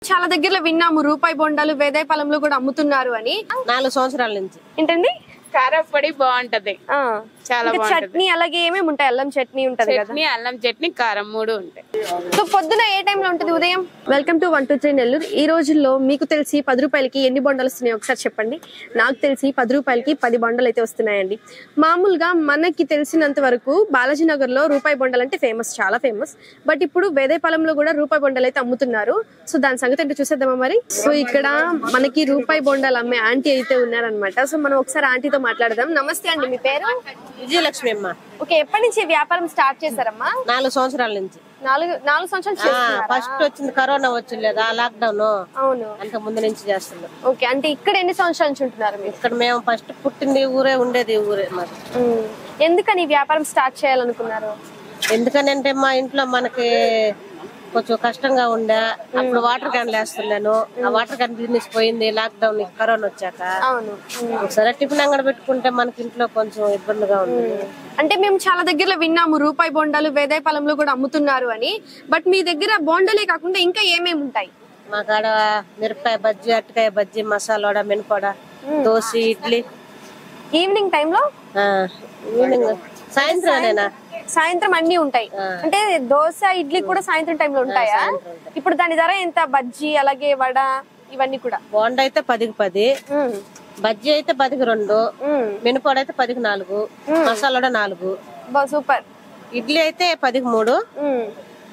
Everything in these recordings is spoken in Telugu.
చాలా దగ్గరలో విన్నాము రూపాయి బొండాలు వేదాయపాలెంలో కూడా అమ్ముతున్నారు అని నాలుగు సంవత్సరాల నుంచి ఏంటండి కారపొడి బాగుంటది ఆ. చాలా ఇంకా బాగుంటది. చట్నీ అలాగే ఏమేమి ఉంటాయి అల్లం చట్నీ ఉంటది కదా చట్నీ అల్లం చట్నీ కారం మూడు ఉంటాయి సో పొద్దున ఏ టైంలో ఉంటుంది ఉదయం welcome to one two three Nellore ఈ రోజుల్లో మీకు తెలిసి పది రూపాయలకి ఎన్ని బొండలు వస్తున్నాయి ఒకసారి చెప్పండి నాకు తెలిసి పది రూపాయలకి పది బొండలు అయితే వస్తున్నాయండి మామూలుగా మనకి తెలిసినంత వరకు బాలాజీ నగర్ లో రూపాయి బొండలు అంటే ఫేమస్ చాలా ఫేమస్ బట్ ఇప్పుడు వేదేపాలెంలో కూడా రూపాయి బొండలు అయితే అమ్ముతున్నారు సో దాని సంగతి ఏంటో చూసేద్దామా మరి సో ఇక్కడ మనకి రూపాయి బొండాలు అమ్మే ఆంటీ అయితే ఉన్నారనమాట సో మనం ఒకసారి ఆంటీతో మాట్లాడదాం నమస్తే అండి మీ పేరు విజయలక్ష్మి అమ్మ ఓకే ఎప్పటి నుంచి ఈ వ్యాపారం స్టార్ట్ చేశారమ్మా నాలుగు సంవత్సరాల నుంచి నాలుగు నాలుగు సంవత్సరాలు చేస్తున్నారా? ఫస్ట్ వచ్చింది కరోనా వచ్చింది లేదా లాక్డౌన్ అవును అంత ముందు నుంచి చేస్తున్నాం ఓకే అంటే ఇక్కడ ఎన్ని సంవత్సరాల నుంచి ఉంటున్నారు మీరు ఇక్కడ మేము ఫస్ట్ పుట్టింది ఈ ఊరే ఉండేది ఈ ఊరే మరి ఉమ్. ఎందుకని ఈ వ్యాపారం స్టార్ట్ చేయాలనుకున్నారు ఎందుకనంటే మా ఇంట్లో మనకి కొంచెం కష్టంగా ఉండే అప్పుడు వాటర్ క్యాన్లు వేస్తున్నాను ఆ వాటర్ క్యాన్ బిజినెస్ పోయింది లాక్డౌన్ కరోనా వచ్చాక అవును ఉమ్. ఒకసారి టిఫిన్ అంగడి పెట్టుకుంటే మనకి ఇంట్లో కొంచెం ఇబ్బందిగా ఉంది అంటే మేము చాలా దగ్గరలో విన్నాము రూపాయి బొండాలు వేదాయపాలెంలో కూడా అమ్ముతున్నారు అని బట్ మీ దగ్గర బొండలే కాకుండా ఇంకా ఏమేమి ఉంటాయి మా కాడ మిరపకాయ బజ్జీ అరటికాయ బజ్జీ మసాలా వడ మినపడ దోశ ఇడ్లీ ఈవినింగ్ టైంలో ఆ, ఈవినింగ్ సాయంత్రం సాయంత్రం అన్ని ఉంటాయి అంటే దోశ ఇడ్లీ కూడా సాయంత్రం టైంలో ఉంటాయా ఇప్పుడు దాని ధర ఎంత బజ్జీ అలాగే వడ ఇవన్నీ కూడా బోండా అయితే పదికి పది ఉమ్. బజ్జీ అయితే పదికి రెండు ఉమ్. మినపడ అయితే పదికి నాలుగు మసాలా వడ నాలుగు బా సూపర్ ఇడ్లీ అయితే పదికి మూడు ఉమ్.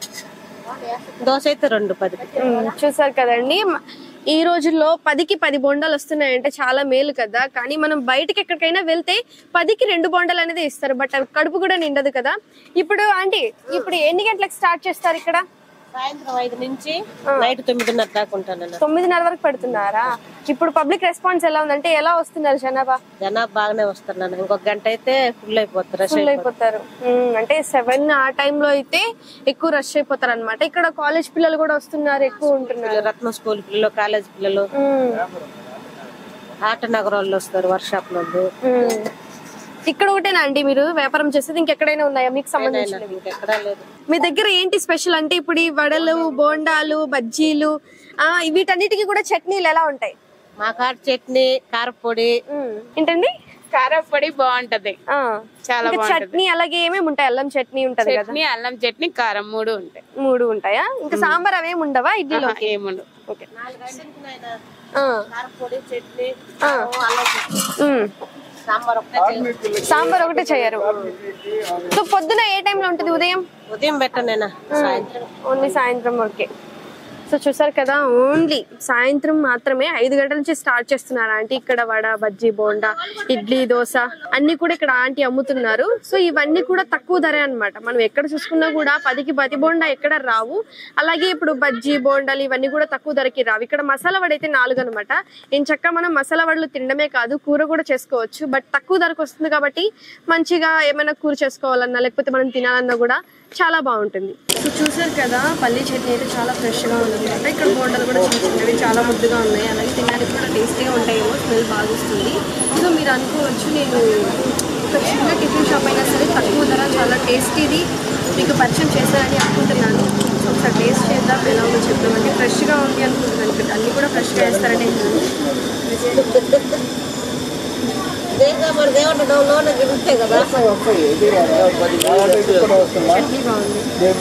దోశ అయితే రెండు పదికి ఉమ్, చూసారు కదండి మ- ఈ రోజుల్లో పదికి పది బొండాలు వస్తున్నాయంటే చాలా మేలు కదా కానీ మనం బయటకి ఎక్కడికైనా వెళ్తే పదికి రెండు బొండాలు అనేది ఇస్తారు బట్ అవి కడుపు కూడా నిండదు కదా ఇప్పుడు ఆంటీ ఇప్పుడు ఎన్ని గంటలకు స్టార్ట్ చేస్తారు ఇక్కడ సాయంత్రం ఐదు నుంచి నైట్ తొమ్మిదిన్నర దాకా ఉంటాను తొమ్మిదిన్నర వరకు పెడుతున్నారా ఇప్పుడు పబ్లిక్ రెస్పాన్స్ ఎలా ఉందంటే ఎలా వస్తున్నారు జనాభా జనాభా బాగానే వస్తున్నాను ఇంకొక గంట అయితే ఫుల్ అయిపోతుంది రష్ ఫుల్ అయిపోతారు ఉమ్, అంటే సెవెన్ ఆ టైంలో అయితే ఎక్కువ రష్ అయిపోతారు అనమాట ఇక్కడ కాలేజ్ పిల్లలు కూడా వస్తున్నారు ఎక్కువ ఉంటున్నారు రత్న స్కూల్ పిల్లలు కాలేజ్ పిల్లలు ఉమ్, ఆట నగర్ వాళ్ళు వస్తారు వర్షాప్ వాళ్ళు ఉమ్. ఇక్కడ ఒకటేనా అండి మీరు వ్యాపారం చేసేది ఇంకెక్కడైనా ఉన్నాయా మీకు సంబంధించిన ఇంకెక్కడా లేదు మీ దగ్గర ఏంటి స్పెషల్ అంటే ఇప్పుడు ఈ వడలు బోండాలు బజ్జీలు ఆ వీటన్నిటికీ కూడా చట్నీలు ఎలా ఉంటాయి మా కాడ చట్నీ కారపొడి ఉమ్, ఏంటండి కారపొడి బాగుంటది ఆ, చాలా ఇంకా చట్నీ అలాగే ఏమేమి ఉంటాయి అల్లం చట్నీ ఉంటది కదా చట్నీ అల్లం చట్నీ కారం మూడు ఉంటాయి మూడు ఉంటాయా ఇంకా సాంబార్ అవేమి ఉండవా ఇడ్లీలో ఆహా, ఏముండవు ఓకే కారపొడి చట్నీ అల్లం చట్నీ. ఉమ్. సాంబార్ ఒకటే చేయాలి. సాంబార్ ఒకటి చేయరు సో పొద్దున ఏ టైంలో ఉంటుంది ఉదయం ఉదయం పెట్టనేనా సాయంత్రం ఓన్లీ సాయంత్రం వరకే సో చూసారు కదా ఓన్లీ సాయంత్రం మాత్రమే ఐదు గంటల నుంచి స్టార్ట్ చేస్తున్నారు ఆంటీ ఇక్కడ వడ బజ్జీ బోండా ఇడ్లీ దోశ అన్ని కూడా ఇక్కడ ఆంటీ అమ్ముతున్నారు సో ఇవన్నీ కూడా తక్కువ ధరే అన్నమాట మనం ఎక్కడ చూసుకున్నా కూడా పదికి పది బోండా ఎక్కడ రావు అలాగే ఇప్పుడు బజ్జీ బోండాలు ఇవన్నీ కూడా తక్కువ ధరకి రావు ఇక్కడ మసాలా వడ అయితే నాలుగు అనమాట ఏం చక్క మనం మసాలా వడలు తినడమే కాదు కూర కూడా చేసుకోవచ్చు బట్ తక్కువ ధరకు వస్తుంది కాబట్టి మంచిగా ఏమైనా కూర చేసుకోవాలన్నా లేకపోతే మనం తినాలన్నా కూడా చాలా బాగుంటుంది సో చూసారు కదా పల్లీ చట్నీ అయితే చాలా ఫ్రెష్గా ఉందన్నమాట ఇక్కడ బోండాలు కూడా చిన్న చిన్నవి చాలా ముద్దుగా ఉన్నాయి అలాగే తినడానికి కూడా టేస్టీగా ఉంటాయేమో స్మెల్ బాగా వస్తుంది సో మీరు అనుకోవచ్చు నేను ఒక చిన్న టిఫిన్ షాప్ అయినా సరే తక్కువ ధర చాలా టేస్టీది మీకు పరిచయం చేశారని అనుకుంటున్నాను సో ఒకసారి టేస్ట్ చేద్దాం ఎలా ఉందో చెప్దామంటే ఫ్రెష్గా ఉంది అనుకుంటున్నాను ఇక్కడ అన్నీ కూడా ఫ్రెష్గా వేస్తారని దేనిగా మన దేవుడు లోన ఉంటాయి కదా చట్నీ బాగుంది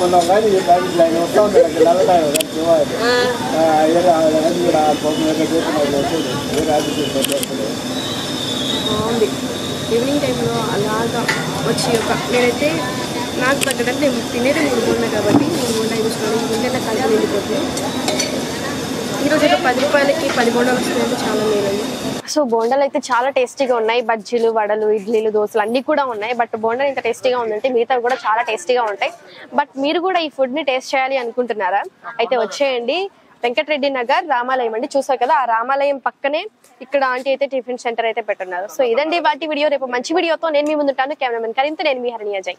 బాగుంది ఈవినింగ్ టైంలో అలాగా వచ్చి ఒక నేనైతే నాకు తగ్గడం నేను తినేది మూడు బోండా కాబట్టి మూడు బోండా తీసుకొని ముందే నాకు కలిసి వెళ్ళిపోతుంది ఈరోజు అయితే పది రూపాయలకి పది బోండాలు వస్తున్నాయంటే చాలా మేలండి సో బోండాలు అయితే చాలా టేస్టీగా ఉన్నాయి బజ్జీలు వడలు ఇడ్లీలు దోశలు అన్ని కూడా ఉన్నాయి బట్ బోండాలు ఇంత టేస్టీగా ఉందంటే మిగతా కూడా చాలా టేస్టీగా ఉంటాయి బట్ మీరు కూడా ఈ ఫుడ్ ని టేస్ట్ చేయాలి అనుకుంటున్నారా అయితే వచ్చేయండి వెంకటరెడ్డి నగర్ రామాలయం అండి చూసారు కదా ఆ రామాలయం పక్కనే ఇక్కడ ఆంటీ అయితే టిఫిన్ సెంటర్ అయితే పెట్టున్నారు సో ఇదండి వాటి వీడియో రేపు మంచి వీడియోతో నేను మీ ముందుంటాను కెమెరామెన్ కరీంతో నేను మీ హరణి అజయ్